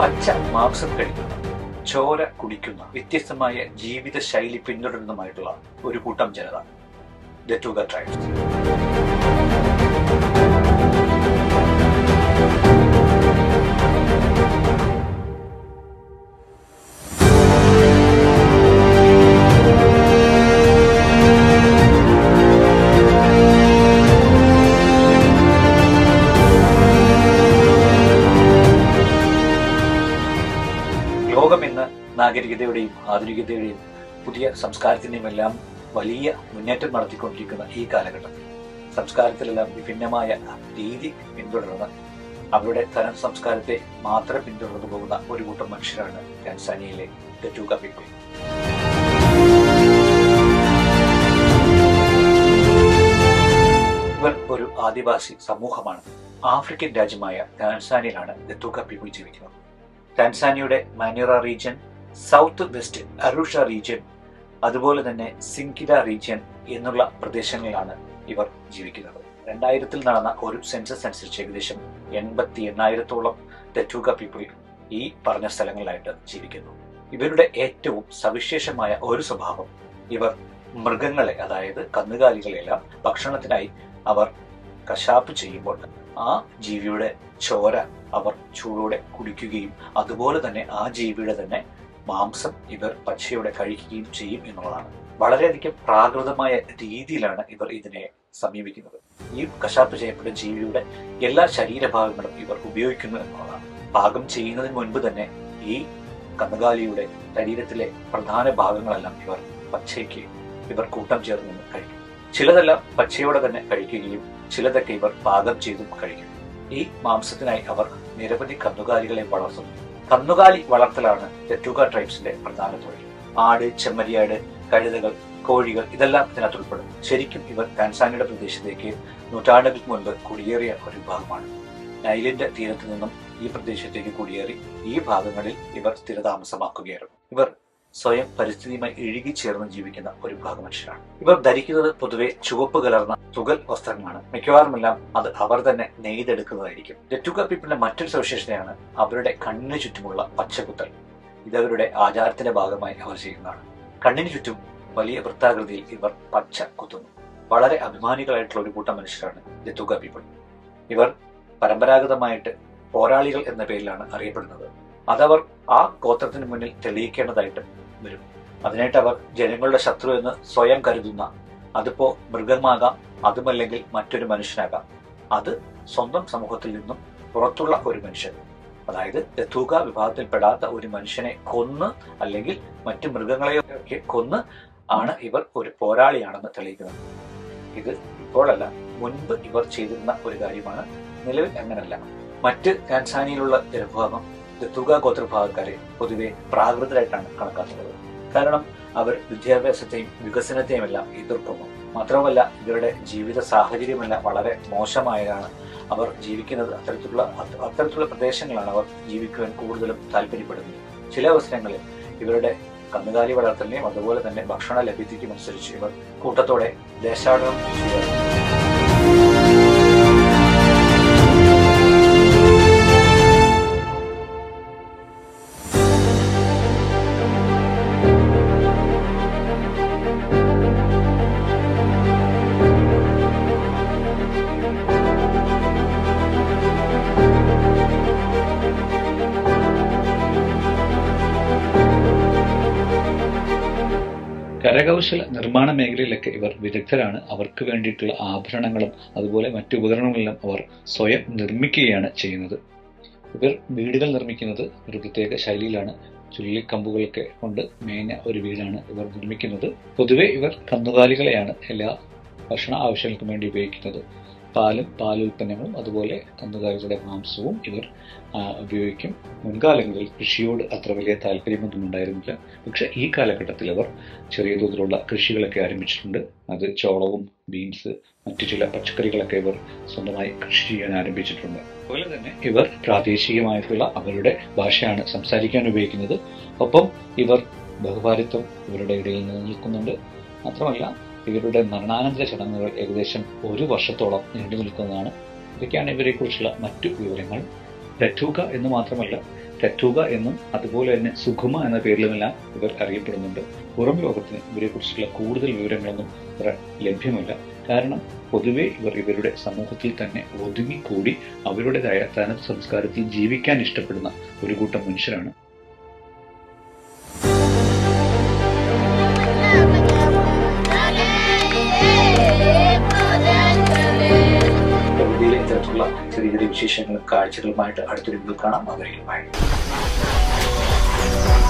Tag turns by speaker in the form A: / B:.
A: പച്ച മാംസം കഴിക്കുന്ന ചോര കുടിക്കുന്ന വ്യത്യസ്തമായ ജീവിത ശൈലി പിന്തുടരുന്നതുമായിട്ടുള്ള ഒരു കൂട്ടം ജനത ദറ്റുക ട്രൈബ്സ് ലോകം ഇന്ന് നാഗരികതയുടെയും ആധുനികതയുടെയും പുതിയ സംസ്കാരത്തിന്റെയും എല്ലാം വലിയ മുന്നേറ്റം നടത്തിക്കൊണ്ടിരിക്കുന്ന ഈ കാലഘട്ടത്തിൽ സംസ്കാരത്തിലെല്ലാം വിഭിന്നമായ രീതി പിന്തുടർന്ന് അവരുടെ തരം സംസ്കാരത്തെ മാത്രം പിന്തുടർന്നു പോകുന്ന ഒരു കൂട്ടം മനുഷ്യരാണ് ടാൻസാനിയയിലെ ദറ്റൂക പീപ്പിൾ ഇവർ ഒരു ആദിവാസി സമൂഹമാണ് ആഫ്രിക്കൻ രാജ്യമായ ടാൻസാനിയയിലാണ് ദത്തൂക പീപ്പിൾ ജീവിക്കുന്നത് ടാൻസാനിയയുടെ Manyara region south west Arusha region അതുപോലെ തന്നെ സിങ്കിര റീജിയൻ എന്നുള്ള പ്രദേശങ്ങളിലാണ് ഇവർ ജീവിക്കുന്നത് രണ്ടായിരത്തിൽ നടന്ന ഒരു സെൻസസ് അനുസരിച്ച് ഏകദേശം എൺപത്തി എണ്ണായിരത്തോളം തെറ്റൂക പീപ്പിൾ ഈ പറഞ്ഞ സ്ഥലങ്ങളിലായിട്ട് ജീവിക്കുന്നു ഇവരുടെ ഏറ്റവും സവിശേഷമായ ഒരു സ്വഭാവം ഇവർ മൃഗങ്ങളെ അതായത് കന്നുകാലികളെല്ലാം ഭക്ഷണത്തിനായി അവർ കശാപ്പ് ചെയ്യുമ്പോൾ ആ ജീവിയുടെ ചോര അവർ ചൂടോടെ കുടിക്കുകയും അതുപോലെ തന്നെ ആ ജീവിയുടെ തന്നെ മാംസം ഇവർ പച്ചയോടെ കഴിക്കുകയും ചെയ്യും എന്നുള്ളതാണ് വളരെയധികം പ്രാകൃതമായ രീതിയിലാണ് ഇവർ ഇതിനെ സമീപിക്കുന്നത് ഈ കശാപ്പ് ചെയ്യപ്പെട്ട ജീവിയുടെ എല്ലാ ശരീരഭാഗങ്ങളും ഇവർ ഉപയോഗിക്കുന്നു എന്നുള്ളതാണ് പാകം ചെയ്യുന്നതിന് മുൻപ് തന്നെ ഈ കന്നുകാലിയുടെ ശരീരത്തിലെ പ്രധാന ഭാഗങ്ങളെല്ലാം ഇവർ പച്ചയ്ക്ക് ഇവർ കൂട്ടം ചേർന്ന് നിന്ന് കഴിക്കും ചിലതെല്ലാം പച്ചയോടെ തന്നെ കഴിക്കുകയും ചിലതൊക്കെ ഇവർ പാകം ചെയ്തും കഴിക്കും ഈ മാംസത്തിനായി അവർ നിരവധി കന്നുകാലികളെ വളർത്തുന്നു കന്നുകാലി വളർത്തലാണ് തെറ്റുക ട്രൈബ്സിന്റെ പ്രധാന തൊഴിൽ ആട് ചെമ്മരിയാട് കഴുതകൾ കോഴികൾ ഇതെല്ലാം ഇതിനകത്ത് ഉൾപ്പെടും ശരിക്കും ഇവർ ടാൻസാനിയുടെ പ്രദേശത്തേക്ക് നൂറ്റാണ്ടുകൾക്ക് മുൻപ് കുടിയേറിയ ഒരു വിഭാഗമാണ് നൈലിന്റെ തീരത്ത് നിന്നും ഈ പ്രദേശത്തേക്ക് കുടിയേറി ഈ ഭാഗങ്ങളിൽ ഇവർ സ്ഥിരതാമസമാക്കുകയായിരുന്നു ഇവർ സ്വയം പരിസ്ഥിതിയുമായി ഇഴുകിച്ചേർന്ന് ജീവിക്കുന്ന ഒരു വിഭാഗം മനുഷ്യരാണ് ഇവർ ധരിക്കുന്നത് പൊതുവെ ചുവപ്പ് കലർന്ന തുകൽ വസ്ത്രങ്ങളാണ് മിക്കവാറുമെല്ലാം അത് അവർ തന്നെ നെയ്തെടുക്കുന്നതായിരിക്കും ദറ്റുക പീപ്പിളിന്റെ മറ്റൊരു സവിശേഷതയാണ് അവരുടെ കണ്ണിന് ചുറ്റുമുള്ള പച്ചകുത്തൽ ഇതവരുടെ ആചാരത്തിന്റെ ഭാഗമായി അവർ ചെയ്യുന്നതാണ് കണ്ണിന് ചുറ്റും വലിയ വൃത്താകൃതിയിൽ ഇവർ പച്ച കുത്തുന്നു വളരെ അഭിമാനികളായിട്ടുള്ള ഒരു കൂട്ടം മനുഷ്യരാണ് ദത്തുക പീപ്പിൾ ഇവർ പരമ്പരാഗതമായിട്ട് പോരാളികൾ എന്ന പേരിലാണ് അറിയപ്പെടുന്നത് അതവർ ആ ഗോത്രത്തിന് മുന്നിൽ തെളിയിക്കേണ്ടതായിട്ട് വരും അതിനായിട്ട് അവർ ജനങ്ങളുടെ ശത്രു എന്ന് സ്വയം കരുതുന്ന അതിപ്പോ മൃഗമാകാം അതുമല്ലെങ്കിൽ മറ്റൊരു മനുഷ്യനാകാം അത് സ്വന്തം സമൂഹത്തിൽ നിന്നും പുറത്തുള്ള ഒരു മനുഷ്യൻ അതായത് ദത്തൂക വിഭാഗത്തിൽപ്പെടാത്ത ഒരു മനുഷ്യനെ കൊന്ന് അല്ലെങ്കിൽ മറ്റു മൃഗങ്ങളെയൊക്കെ കൊന്ന് ആണ് ഇവർ ഒരു പോരാളിയാണെന്ന് തെളിയിക്കുന്നത് ഇത് ഇപ്പോഴല്ല മുൻപ് ഇവർ ചെയ്തിരുന്ന ഒരു കാര്യമാണ് നിലവിൽ അങ്ങനല്ല മറ്റ് ടാൻസാനിയയിലുള്ള ജനവിഭാഗം ദത്തുക ഗോത്രവിഭാഗക്കാരെ പൊതുവെ പ്രാകൃതരായിട്ടാണ് കണക്കാക്കുന്നത് കാരണം അവർ വിദ്യാഭ്യാസത്തെയും വികസനത്തെയും എല്ലാം എതിർക്കുന്നു മാത്രമല്ല ഇവരുടെ ജീവിത സാഹചര്യമെല്ലാം വളരെ മോശമായതാണ് അവർ ജീവിക്കുന്നത് അത്തരത്തിലുള്ള അത്തരത്തിലുള്ള പ്രദേശങ്ങളാണ് അവർ ജീവിക്കുവാൻ കൂടുതലും താല്പര്യപ്പെടുന്നത് ചില അവസരങ്ങളിൽ ഇവരുടെ കന്നുകാലി വളർത്തലിനെയും അതുപോലെ തന്നെ ഭക്ഷണ ലഭ്യതയ്ക്കും അനുസരിച്ച് ഇവർ കൂട്ടത്തോടെ ദേശാടനം ചെയ്യാറുണ്ട്
B: കരകൗശല നിർമ്മാണ മേഖലയിലൊക്കെ ഇവർ വിദഗ്ധരാണ് അവർക്ക് വേണ്ടിയിട്ടുള്ള ആഭരണങ്ങളും അതുപോലെ മറ്റു ഉപകരണങ്ങളെല്ലാം അവർ സ്വയം നിർമ്മിക്കുകയാണ് ചെയ്യുന്നത് ഇവർ വീടുകൾ നിർമ്മിക്കുന്നത് ഒരു പ്രത്യേക ശൈലിയിലാണ് ചുള്ളിക്കമ്പുകളൊക്കെ കൊണ്ട് മേഞ്ഞ ഒരു വീടാണ് ഇവർ നിർമ്മിക്കുന്നത് പൊതുവെ ഇവർ കന്നുകാലികളെയാണ് എല്ലാ ഭക്ഷണ ആവശ്യങ്ങൾക്കും വേണ്ടി ഉപയോഗിക്കുന്നത് പാലും പാലുൽപ്പന്നങ്ങളും അതുപോലെ കന്നുകാലികളുടെ മാംസവും ഇവർ ഉപയോഗിക്കും മുൻകാലങ്ങളിൽ കൃഷിയോട് അത്ര വലിയ താല്പര്യമൊന്നും ഉണ്ടായിരുന്നില്ല പക്ഷേ ഈ കാലഘട്ടത്തിൽ അവർ ചെറിയ തോതിലുള്ള കൃഷികളൊക്കെ ആരംഭിച്ചിട്ടുണ്ട് അത് ചോളവും ബീൻസ് മറ്റു ചില പച്ചക്കറികളൊക്കെ ഇവർ സ്വന്തമായി കൃഷി ചെയ്യാൻ ആരംഭിച്ചിട്ടുണ്ട് അതുപോലെ തന്നെ ഇവർ പ്രാദേശികമായിട്ടുള്ള അവരുടെ ഭാഷയാണ് സംസാരിക്കാൻ ഉപയോഗിക്കുന്നത് ഒപ്പം ഇവർ ബഹുഭാരിത്വം ഇവരുടെ ഇടയിൽ നിലനിൽക്കുന്നുണ്ട് മാത്രമല്ല ഇവരുടെ മരണാനന്തര ചടങ്ങുകൾ ഏകദേശം ഒരു വർഷത്തോളം നീണ്ടു നിൽക്കുന്നതാണ് ഇതൊക്കെയാണ് ഇവരെക്കുറിച്ചുള്ള മറ്റു വിവരങ്ങൾ രറ്റൂക എന്ന് മാത്രമല്ല രറ്റൂക എന്നും അതുപോലെ തന്നെ സുഖമ എന്ന പേരിലുമെല്ലാം ഇവർ അറിയപ്പെടുന്നുണ്ട് പുറം ലോകത്തിന് ഇവരെക്കുറിച്ചുള്ള കൂടുതൽ വിവരങ്ങളൊന്നും ഇവർ ലഭ്യമല്ല കാരണം പൊതുവെ ഇവർ ഇവരുടെ സമൂഹത്തിൽ തന്നെ ഒതുങ്ങിക്കൂടി അവരുടേതായ തനത് സംസ്കാരത്തിൽ ജീവിക്കാൻ ഇഷ്ടപ്പെടുന്ന ഒരു കൂട്ടം മനുഷ്യരാണ്
A: പ്രകൃതിയിലെ ഇത്തരത്തിലുള്ള ചെറിയ ചെറിയ വിശേഷങ്ങളും കാഴ്ചകളുമായിട്ട് അടുത്തൊരു വീഡിയോ കാണാം അവരിൽ ബൈ